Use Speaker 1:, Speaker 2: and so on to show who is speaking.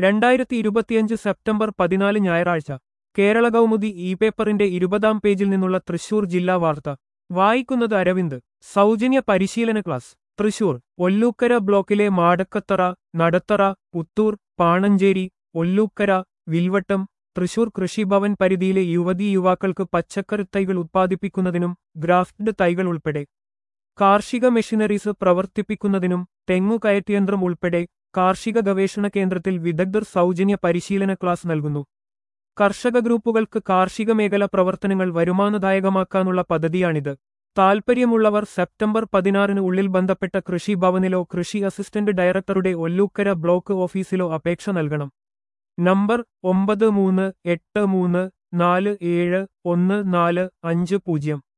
Speaker 1: രണ്ടായിരത്തി ഇരുപത്തിയഞ്ച് സെപ്റ്റംബർ പതിനാല് ഞായറാഴ്ച കേരള കൗമുദി ഇ പേപ്പറിന്റെ ഇരുപതാം പേജിൽ നിന്നുള്ള തൃശൂർ ജില്ലാ വാർത്ത വായിക്കുന്നത് അരവിന്ദ് സൗജന്യ പരിശീലന ക്ലാസ് തൃശൂർ ഒല്ലൂക്കര ബ്ലോക്കിലെ മാടക്കത്തറ നടത്തറ പുത്തൂർ പാണഞ്ചേരി ഒല്ലൂക്കര വിൽവട്ടം തൃശൂർ കൃഷിഭവൻ പരിധിയിലെ യുവതീ യുവാക്കൾക്ക് പച്ചക്കറി തൈകൾ ഉത്പാദിപ്പിക്കുന്നതിനും ഗ്രാഫ്റ്റ് തൈകൾ ഉൾപ്പെടെ കാർഷിക മെഷീനറീസ് പ്രവർത്തിപ്പിക്കുന്നതിനും തെങ്ങു കയറ്റുയന്ത്രം ഉൾപ്പെടെ കാർഷിക ഗവേഷണ കേന്ദ്രത്തിൽ വിദഗ്ധർ സൗജന്യ പരിശീലന ക്ലാസ് നൽകുന്നു കർഷക ഗ്രൂപ്പുകൾക്ക് കാർഷിക മേഖല പ്രവർത്തനങ്ങൾ വരുമാനദായകമാക്കാനുള്ള പദ്ധതിയാണിത് താൽപ്പര്യമുള്ളവർ സെപ്റ്റംബർ പതിനാറിന് ഉള്ളിൽ ബന്ധപ്പെട്ട കൃഷി ഭവനിലോ കൃഷി അസിസ്റ്റന്റ് ഡയറക്ടറുടെ ഒല്ലൂക്കര ബ്ലോക്ക് ഓഫീസിലോ അപേക്ഷ നൽകണം നമ്പർ ഒമ്പത് മൂന്ന് എട്ട് മൂന്ന് നാല് ഏഴ് ഒന്ന് നാല് അഞ്ച് പൂജ്യം